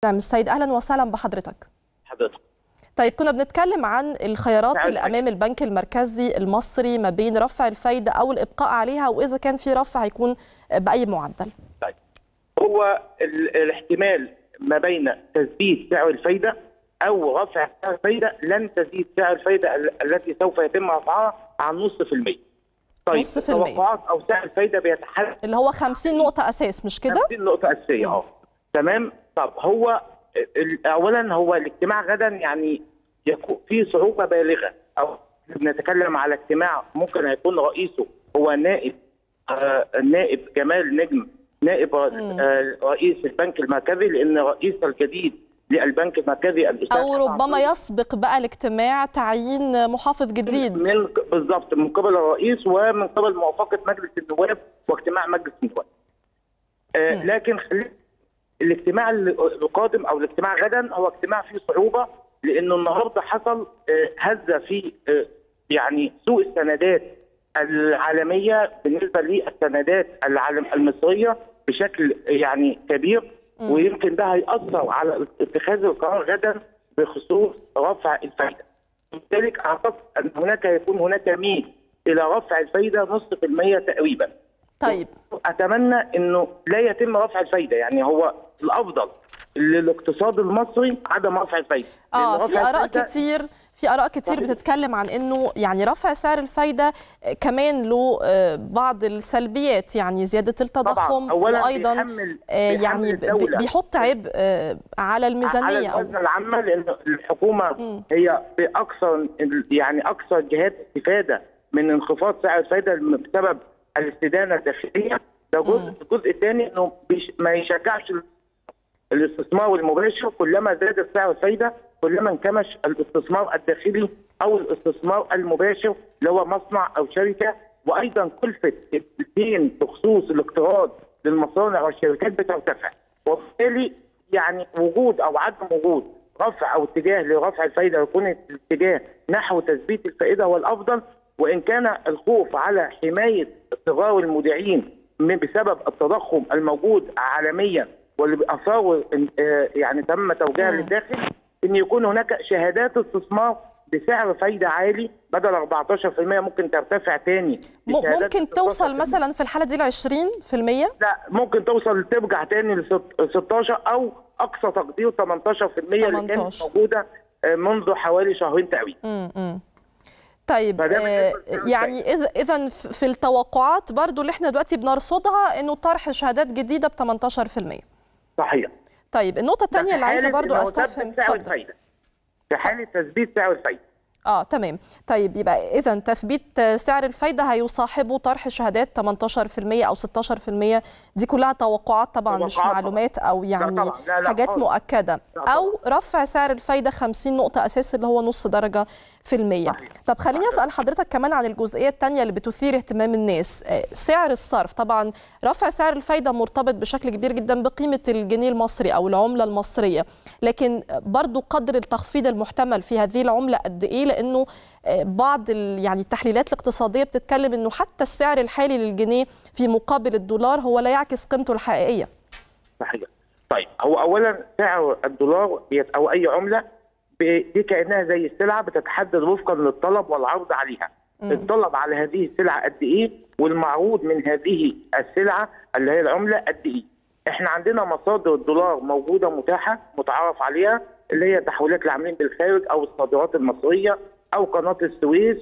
نعم السيد اهلا وسهلا بحضرتك حضرتك طيب كنا بنتكلم عن الخيارات نعم. اللي امام البنك المركزي المصري ما بين رفع الفايده او الابقاء عليها واذا كان في رفع هيكون باي معدل طيب هو ال- الاحتمال ما بين تثبيت سعر الفايده او رفع سعر الفايده لن تزيد سعر الفايده ال- التي سوف يتم رفعها عن نص في المية. طيب نص في المية. التوقعات او سعر الفايده بيتحدد اللي هو 50 نقطه اساس مش كده 50 نقطة أساسية اه تمام طب هو ال- أولا هو الاجتماع غدا يعني يكون فيه صعوبة بالغة أو بنتكلم على اجتماع ممكن هيكون رئيسه هو نائب آه النائب جمال نجم نائب آه رئيس البنك المركزي لأن رئيس الجديد للبنك المركزي الأستاذ او حسن ربما عطية. يسبق بقى الاجتماع تعيين محافظ جديد من بالضبط من قبل الرئيس ومن قبل موافقه مجلس النواب واجتماع مجلس النواب. آه لكن خلي الاجتماع القادم او الاجتماع غدا هو اجتماع فيه صعوبه لانه النهارده حصل آه، هزه في آه، يعني سوق السندات العالميه بالنسبه للسندات العالم المصريه بشكل يعني كبير ويمكن ده هيأثر على اتخاذ القرار غدا بخصوص رفع الفائده. لذلك اعتقد ان هناك يكون هناك ميل الى رفع الفائده نصف في المية تقريبا. طيب اتمنى انه لا يتم رفع الفايده يعني هو الافضل للاقتصاد المصري عدم رفع الفايده اه لأن في رفع اراء الفايدة- كتير في اراء كتير صحيح. بتتكلم عن انه يعني رفع سعر الفايده آه، كمان له آه، بعض السلبيات يعني زياده التضخم أولاً وايضا بيحمل- آه، بيحمل يعني ب- الدولة. بيحط عبء آه، على الميزانيه على او الوزن العامه لان الحكومه هي باكثر يعني اكثر الجهات استفاده من انخفاض سعر الفائده بسبب الاستدانه الداخليه ده جزء الجزء الثاني انه بيش ما يشجعش الاستثمار المباشر كلما زاد سعر الفايده كلما انكمش الاستثمار الداخلي او الاستثمار المباشر اللي هو مصنع او شركه وايضا كلفه الدين بخصوص الاقتراض للمصانع والشركات بترتفع وبالتالي يعني وجود او عدم وجود رفع او اتجاه لرفع الفائده يكون الاتجاه نحو تثبيت الفائده هو الافضل وان كان الخوف على حمايه صغار المودعين من- بسبب التضخم الموجود عالميا واللي باثاره آه، يعني تم توجيهها للداخل ان يكون هناك شهادات استثمار بسعر فايده عالي بدل 14% ممكن ترتفع تاني م- بشهادات ممكن توصل 16%. مثلا في الحاله دي ل 20% لا ممكن توصل ترجع تاني ل 16 او اقصى تقدير 18% اللي كانت 18. موجوده آه، منذ حوالي شهرين تقريبا امم طيب فده آه بالنسبة للسعر يعني اذا اذا في التوقعات برضو اللي احنا دلوقتي بنرصدها انه طرح شهادات جديده ب 18% صحيح طيب النقطه ده الثانيه في اللي عايزه حالة برضو إنه استفهم ثبت سعر اتفضل. الفايده في حاله تثبيت سعر الفايده اه تمام طيب يبقى اذا تثبيت سعر الفايده هيصاحبه طرح شهادات 18% او 16% دي كلها توقعات طبعا مش توقعات معلومات او يعني طبعاً. لا، لا حاجات خالص. مؤكده لا طبعاً. او رفع سعر الفايده 50 نقطه اساس اللي هو نص درجه في المية صحيح. طب خليني اسال حضرتك كمان عن الجزئيه الثانيه اللي بتثير اهتمام الناس آه، سعر الصرف طبعا رفع سعر الفايده مرتبط بشكل كبير جدا بقيمه الجنيه المصري او العمله المصريه لكن برضو قدر التخفيض المحتمل في هذه العمله قد ايه لانه آه، بعض ال- يعني التحليلات الاقتصاديه بتتكلم انه حتى السعر الحالي للجنيه في مقابل الدولار هو لا يعكس قيمته الحقيقيه صحيح طيب هو اولا سعر الدولار بيت- او اي عمله ب- دي كانها زي السلعه بتتحدد وفقا للطلب والعرض عليها الطلب على هذه السلعه قد ايه والمعروض من هذه السلعه اللي هي العمله قد ايه احنا عندنا مصادر الدولار موجوده متاحه متعارف عليها اللي هي تحويلات العاملين بالخارج او الصادرات المصريه او قناه السويس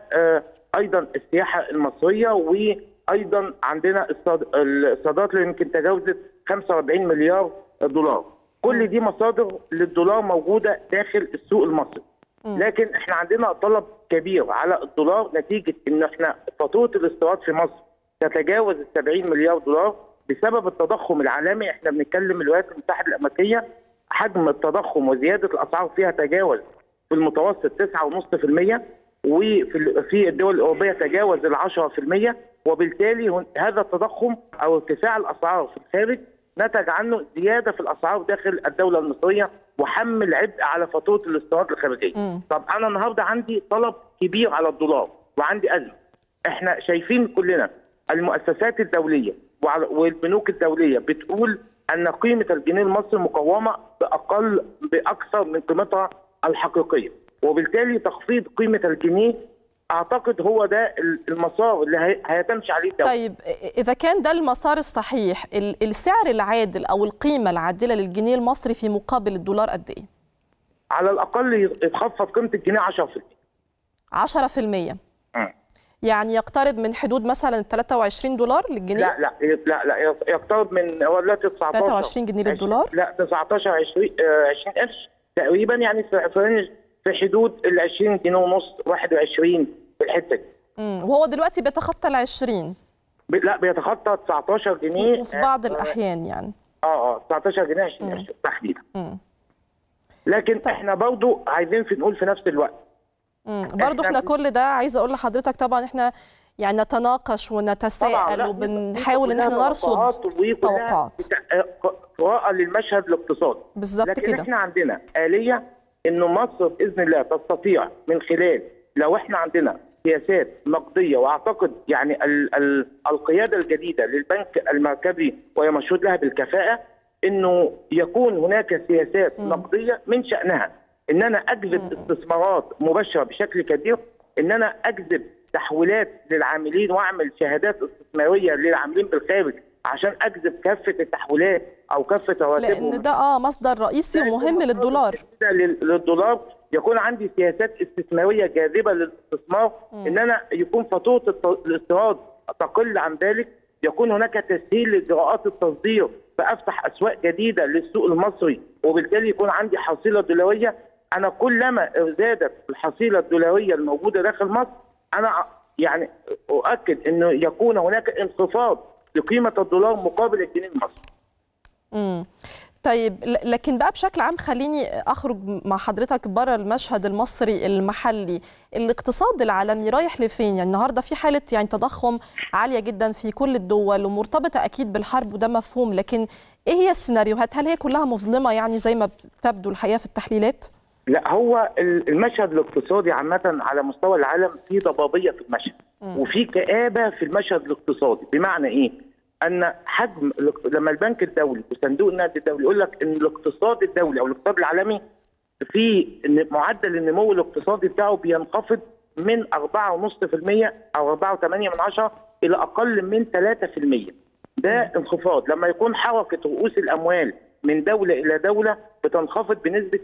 وايضا السياحه المصريه وايضا عندنا الصاد- الصادرات اللي يمكن تجاوزت 45 مليار دولار كل دي مصادر للدولار موجوده داخل السوق المصري لكن احنا عندنا طلب كبير على الدولار نتيجه ان احنا فاتوره الاستيراد في مصر تتجاوز ال 70 مليار دولار بسبب التضخم العالمي احنا بنتكلم الولايات المتحده الامريكيه حجم التضخم وزياده الاسعار فيها تجاوز في المتوسط 9.5% وفي ال- في الدول الاوروبيه تجاوز ال 10% وبالتالي هن- هذا التضخم او ارتفاع الاسعار في الخارج نتج عنه زياده في الاسعار داخل الدوله المصريه وحمل عبء على فاتوره الاستيراد الخارجيه. طب انا النهارده عندي طلب كبير على الدولار وعندي ازمه. احنا شايفين كلنا المؤسسات الدوليه وعلى- والبنوك الدوليه بتقول ان قيمه الجنيه المصري مقومه باقل باكثر من قيمتها الحقيقيه وبالتالي تخفيض قيمه الجنيه اعتقد هو ده المسار اللي هي- هيتمشي عليه الدوله طيب إذا كان ده المسار الصحيح ال- السعر العادل أو القيمة العادلة للجنيه المصري في مقابل الدولار قد إيه؟ على الاقل يتخفض قيمه الجنيه 10% 10% مم. يعني يقترب من حدود مثلا 23 دولار للجنيه لا لا لا لا يقترب من هو دلوقتي 19 23 جنيه للدولار؟ لا 19 20 آه، 20 قرش تقريبا يعني في في في حدود ال 20 جنيه ونص 21 في الحته دي مم. وهو دلوقتي بيتخطى ال 20 ب- لا بيتخطى 19 جنيه وفي بعض آه، الأحيان يعني اه اه 19 جنيه 20 قرش تحديدا مم. لكن احنا برضو عايزين في نقول في نفس الوقت مم. برضو إحنا احنا ب- كل ده عايزة أقول لحضرتك طبعا احنا يعني نتناقش طبعا ونتساءل لا، وبنحاول ان كلها احنا نرصد توقعات وكلها توقعات قراءة للمشهد الاقتصادي بالظبط لكن كده احنا عندنا آلية انه مصر باذن الله تستطيع من خلال لو احنا عندنا سياسات نقديه واعتقد يعني ال ال القياده الجديده للبنك المركزي وهي مشهود لها بالكفاءه انه يكون هناك سياسات نقديه من شانها ان انا اجذب استثمارات مباشره بشكل كبير ان انا اجذب تحويلات للعاملين واعمل شهادات استثماريه للعاملين بالخارج عشان اجذب كافه التحويلات او كافه رواتبهم لان ده اه مصدر رئيسي ومهم للدولار لل- للدولار يكون عندي سياسات استثماريه جاذبه للاستثمار ان انا يكون فاتوره الت- الاستيراد تقل عن ذلك يكون هناك تسهيل لاجراءات التصدير فافتح اسواق جديده للسوق المصري وبالتالي يكون عندي حصيله دولاريه انا كلما زادت الحصيله الدولاريه الموجوده داخل مصر انا يعني اؤكد انه يكون هناك انخفاض لقيمه الدولار مقابل الجنيه المصري امم طيب ل- لكن بقى بشكل عام خليني اخرج مع حضرتك بره المشهد المصري المحلي الاقتصاد العالمي رايح لفين يعني النهارده في حاله يعني تضخم عاليه جدا في كل الدول ومرتبطه اكيد بالحرب وده مفهوم لكن ايه هي السيناريوهات هل هي كلها مظلمه يعني زي ما بتبدو الحقيقه في التحليلات لا هو ال- المشهد الاقتصادي عامة على مستوى العالم فيه ضبابية في المشهد وفي كآبة في المشهد الاقتصادي بمعنى ايه؟ ان حجم الاق- لما البنك الدولي وصندوق النقد الدولي يقول لك ان الاقتصاد الدولي او الاقتصاد العالمي في إن معدل النمو الاقتصادي بتاعه بينخفض من 4.5% او 4.8 من عشرة الى اقل من 3% ده انخفاض لما يكون حركه رؤوس الاموال من دوله الى دوله بتنخفض بنسبه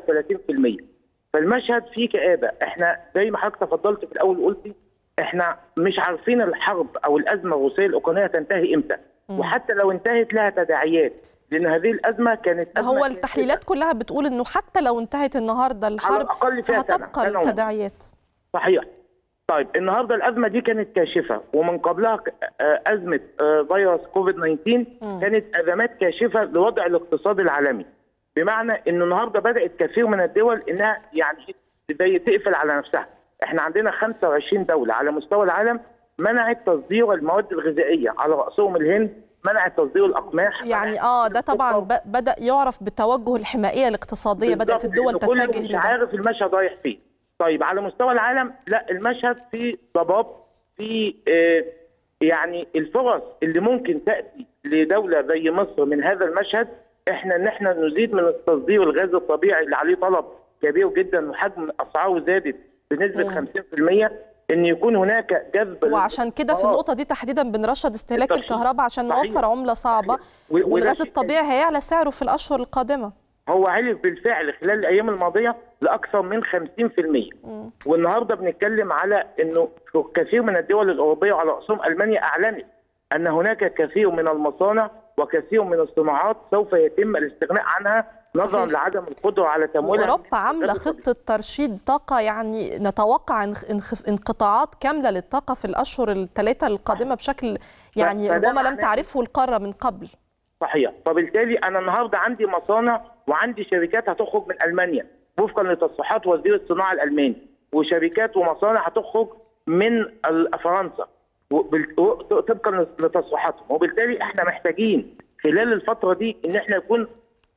33% فالمشهد فيه كآبه احنا زي ما حضرتك تفضلت في الاول قلتي احنا مش عارفين الحرب او الازمه الروسيه الاوكرانيه تنتهي امتى وحتى لو انتهت لها تداعيات لان هذه الازمه كانت أزمة هو كانت التحليلات كلها بتقول انه حتى لو انتهت النهارده الحرب الأقل فيها سنة، فهتبقى سنة ونص. التداعيات صحيح طيب النهارده الازمه دي كانت كاشفه ومن قبلها ك- آه، ازمه آه، فيروس كوفيد 19 كانت ازمات كاشفه لوضع الاقتصاد العالمي بمعنى ان النهارده بدات كثير من الدول انها يعني زي تقفل على نفسها احنا عندنا 25 دوله على مستوى العالم منعت تصدير المواد الغذائيه على راسهم الهند منعت تصدير الاقماح يعني منعت اه تصدير ده طبعا السكر. ب- بدا يعرف بتوجه الحمائيه الاقتصاديه بدات بالظبط، الدول لأن كله تتجه مش لده عارف المشهد رايح فين طيب على مستوى العالم لا المشهد فيه ضباب في آه يعني الفرص اللي ممكن تاتي لدوله زي مصر من هذا المشهد احنا ان احنا نزيد من التصدير الغاز الطبيعي اللي عليه طلب كبير جدا وحجم اسعاره زادت بنسبه 50% ان يكون هناك جذب وعشان كده في آه. النقطه دي تحديدا بنرشد استهلاك الترشيد. الكهرباء عشان صحيح. نوفر عمله صعبه صحيح. و- وده والغاز شيء- الطبيعي هيعلى سعره في الاشهر القادمه هو علف بالفعل خلال الايام الماضيه لاكثر من 50% والنهارده بنتكلم على انه في كثير من الدول الاوروبيه وعلى راسهم المانيا اعلنت ان هناك كثير من المصانع وكثير من الصناعات سوف يتم الاستغناء عنها نظرا صحيح. لعدم القدره على تمويلها اوروبا عامله خطه ترشيد طاقه يعني نتوقع انخ- انخ- انقطاعات كامله للطاقه في الاشهر الثلاثه القادمه بشكل يعني فده ربما لم معناه- تعرفه القاره من قبل صحيح فبالتالي انا النهارده عندي مصانع وعندي شركات هتخرج من المانيا وفقا لتصريحات وزير الصناعه الالماني وشركات ومصانع هتخرج من ال- فرنسا وبال- و- طبقا لتصريحاتهم وبالتالي احنا محتاجين خلال الفتره دي ان احنا نكون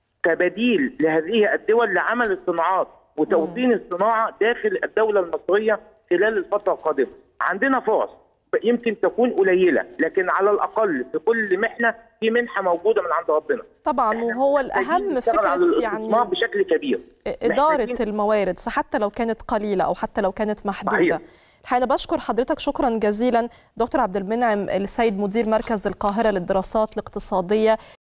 كبديل لهذه الدول لعمل الصناعات وتوطين الصناعه داخل الدوله المصريه خلال الفتره القادمه. عندنا فرص يمكن تكون قليله لكن على الاقل في كل محنه في منحه موجوده من عند ربنا طبعا وهو الاهم فكره يعني بشكل كبير اداره الموارد حتى لو كانت قليله او حتى لو كانت محدوده صحيح. الحقيقه بشكر حضرتك شكرا جزيلا دكتور عبد المنعم السيد مدير مركز القاهره للدراسات الاقتصاديه